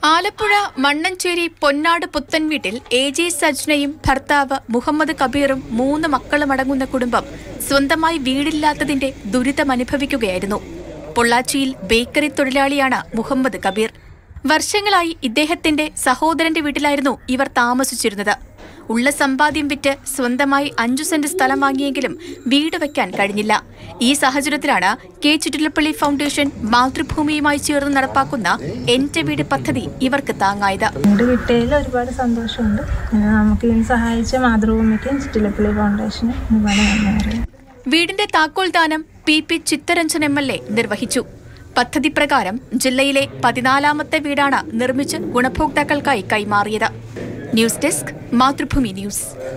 ആലപ്പുഴ മണ്ണഞ്ചേരി പൊന്നാട് പുത്തൻ വീട്ടിൽ A J സജ്നയും ഭർത്താവ് മുഹമ്മദ് കബീറും മൂന്ന് മക്കളും അടങ്ങുന്ന കുടുംബം സ്വന്തമായി വീടില്ലാത്തതിന്റെ ദുരിതമനുഭവിക്കുകയായിരുന്നു പൊള്ളാച്ചിയിൽ ബേക്കറി തൊഴിലാളിയാണ് മുഹമ്മദ് കബീർ വർഷങ്ങളായി ഇദ്ദേഹത്തിന്റെ സഹോദരന്റെ വീട്ടിലായിരുന്നു ഇവർ താമസിച്ചിരുന്നത് ഉള്ള സമ്പാദ്യം വിറ്റ് സ്വന്തമായി അഞ്ചു സെന്റ് സ്ഥലം വാങ്ങിയെങ്കിലും വീട് വയ്ക്കാൻ കഴിഞ്ഞില്ല ഈ സാഹചര്യത്തിലാണ് കെ ചുറ്റിലപ്പള്ളി ഫൗണ്ടേഷൻ മാതൃഭൂമിയുമായി ചേർന്ന് നടപ്പാക്കുന്ന എന്റെ വീട് പദ്ധതി ഇവർക്ക് താങ്ങായത് വീട് കിട്ടിയതിൽ ഒരുപാട് സന്തോഷമുണ്ട് പിന്നെ നമുക്ക് ഇതിന് സഹായിച്ച മാതൃഭൂമിക്കും ചുറ്റിലപ്പള്ളി ഫൗണ്ടേഷനും ഒരുപാട് നന്ദി പറയാം വീടിന്റെ താക്കോൽ ദാനം P P Chittaranjan M L A നിർവഹിച്ചു പദ്ധതി പ്രകാരം ജില്ലയിലെ പതിനാലാമത്തെ വീടാണ് നിർമ്മിച്ച് ഗുണഭോക്താക്കൾക്കായി കൈമാറിയത് ന്യൂസ് ഡെസ്ക് മാതൃഭൂമി ന്യൂസ്